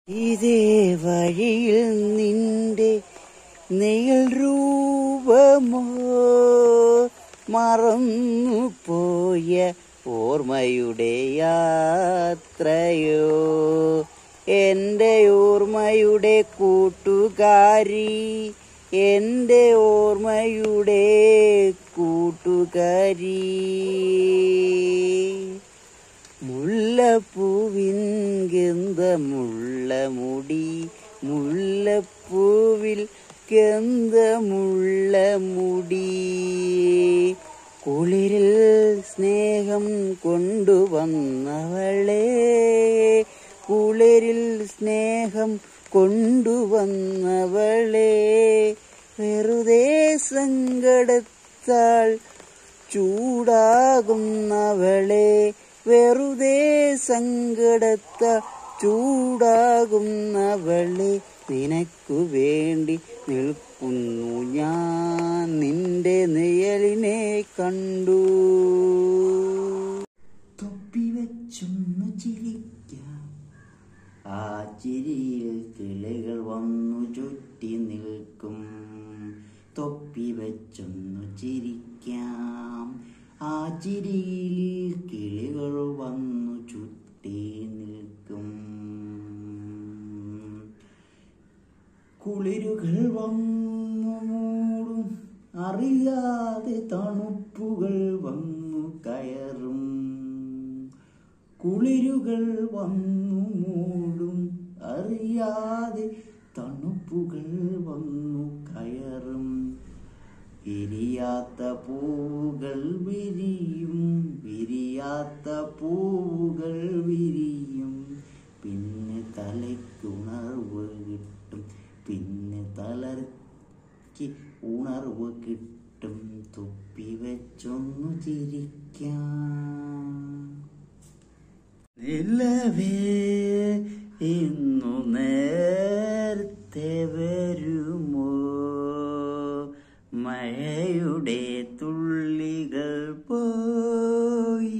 ഇതേ വഴിയിൽ നിന്റെ നെയൽ രൂപമോ മറന്നു പോയ ഓർമ്മയുടെ യാത്രയോ എന്റെ ഓർമ്മയുടെ കൂട്ടുകാരി എന്റെ ഓർമ്മയുടെ കൂട്ടുകാരി മുല്ലപ്പൂവിൻ ഗന്ധമുള്ള മുടി മുല്ലപ്പൂവിൽ ഗന്ധമുള്ള മുടി കുളിരിൽ സ്നേഹം കൊണ്ടുവന്നവളെ കുളിരിൽ സ്നേഹം കൊണ്ടുവന്നവളെ വെറുതെ സങ്കടത്താൽ ചൂടാകുന്നവളെ വെറുതെ സങ്കടത്ത ചൂടാകുന്നവളെ നിനക്കു വേണ്ടി നിൽക്കുന്നു ഞാൻ നിന്റെ നിഴലിനെ കണ്ടു തൊപ്പി വെച്ചൊന്നു ചിരിക്കാം ആ ചിരിയിൽ കിളികൾ വന്നു ചുറ്റി നിൽക്കും തൊപ്പി വെച്ചൊന്നു ചിരിക്കാം ആ ചിരിയിൽ കിളികൾ വന്നു ചുറ്റി നിൽക്കും കുളിരുകൾ വന്നു മൂടും അറിയാതെ തണുപ്പുകൾ വന്നു കയറും കുളിരുകൾ വന്നു മൂടും അറിയാതെ തണുപ്പുകൾ വന്നു കയറും വിരിയാത്ത പൂവുകൾ വിരിയും വിരിയാത്ത പൂവുകൾ വിരിയും പിന്നെ തലയ്ക്കുണർവ് കിട്ടും പിന്നെ തലയ്ക്ക് ഉണർവ് കിട്ടും തൊപ്പി വെച്ചൊന്നു ചിരിക്കാം നിലവേ ഇന്നു നേരത്തെ വരുമോ മഴയുടെ തുള്ളികൾ പോയി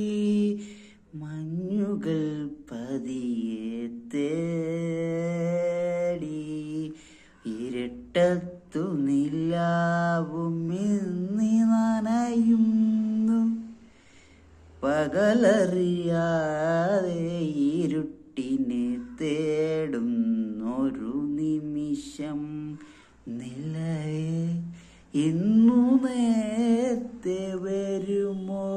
മഞ്ഞുകൾ പതിയെ തേടി ഇരട്ടത്തു നിലാവും ഇന്നി നനയുന്നു പകലറിയാതെ ഇരുട്ടിനെ തേടുന്നൊരു നിമിഷം നിലയെ ഇന്നു നേരത്തെ വരുമോ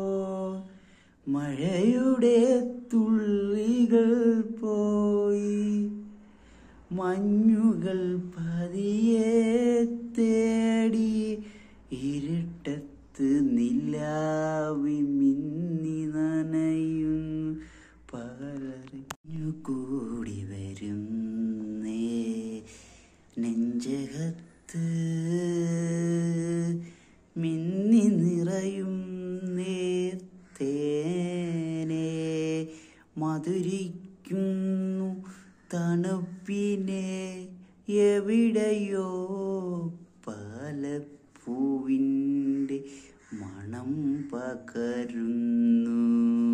മഴയുടെ തുള്ളികൾ പോയി മഞ്ഞുകൾ പതിയെ തേടി ഇരുട്ടത്ത് നിലാവി മിന്നി നനയുന്നു പകലറിഞ്ഞു കൂടി വരുന്നേ നെഞ്ചകത്ത് മിന്നി നിറയും നേത്തേനെ മധുരിക്കുന്നു തണുപ്പിനെ എവിടെയോ പാലപ്പൂവിൻ്റെ മണം പകരുന്നു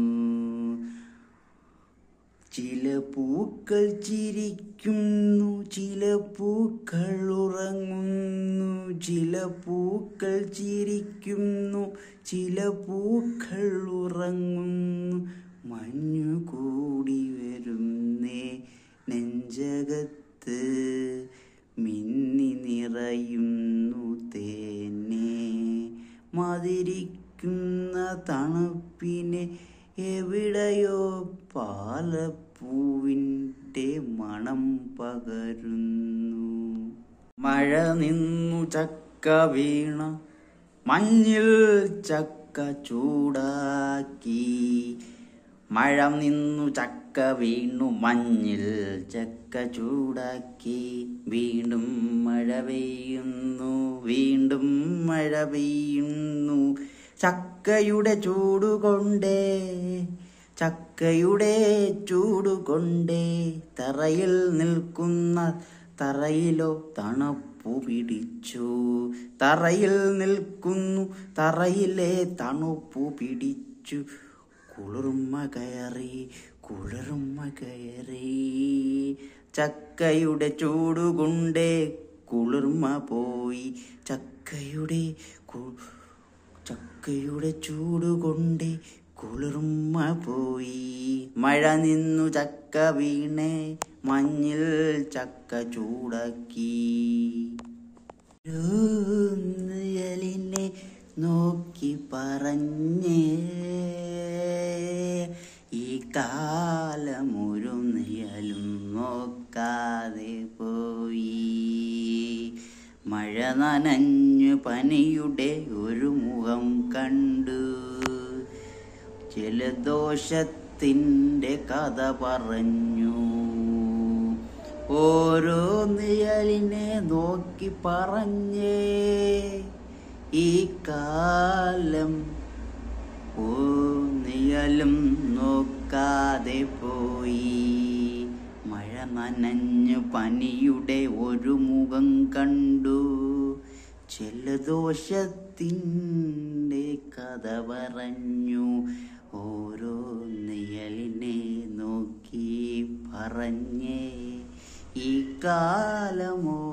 ചില പൂക്കൾ ചിരിക്കുന്നു ചില പൂക്കൾ ഉറങ്ങുന്നു ചില പൂക്കൾ ചിരിക്കുന്നു ചില പൂക്കൾ ഉറങ്ങുന്നു മഞ്ഞു കൂടി വരുന്നേ നെഞ്ചകത്ത് മിന്നി നിറയുന്നു തേനെ മതിരിക്കുന്ന തണുപ്പിനെ എവിടെയോ പാലപ്പൂവിൻ്റെ മണം പകരുന്നു മഴ നിന്നു ചക്ക വീണ മഞ്ഞിൽ ചക്ക ചൂടാക്കി മഴ നിന്നു ചക്ക വീണു മഞ്ഞിൽ ചക്ക ചൂടാക്കി വീണ്ടും മഴ പെയ്യുന്നു വീണ്ടും മഴ പെയ്യുന്നു ചക്കയുടെ ചൂടുകൊണ്ടേ ചക്കയുടെ ചൂടുകൊണ്ടേ തറയിൽ നിൽക്കുന്ന തറയിലോ തണുപ്പു പിടിച്ചു തറയിൽ നിൽക്കുന്നു തറയിലെ തണുപ്പു പിടിച്ചു കുളിർമ കയറി കുളിർമ കയറി ചക്കയുടെ ചൂടുകൊണ്ടേ കുളിർമ പോയി ചക്കയുടെ കു- ചക്കയുടെ ചൂടുകൊണ്ടേ കുളിർമ പോയി മഴ നിന്നു ചക്ക വീണേ മഞ്ഞിൽ ചക്ക ചൂടാക്കി ൂന്നയലിനെ നോക്കി പറഞ്ഞേ ഈ കാലമൊരു നിയലും നോക്കാതെ പോയി മഴ നനഞ്ഞു പനിയുടെ ഒരു മുഖം കണ്ടു ജലദോഷത്തിൻ്റെ കഥ പറഞ്ഞു ഓരോ നിഴലിനെ നോക്കി പറഞ്ഞേ ഈ കാലം ഓ നിഴലും നോക്കാതെ പോയി മഴ നനഞ്ഞു പനിയുടെ ഒരു മുഖം കണ്ടു ജലദോഷത്തിൻ്റെ കഥ പറഞ്ഞു ഓരോ നിഴലിനെ നോക്കി പറഞ്ഞേ ഈ കാലമോ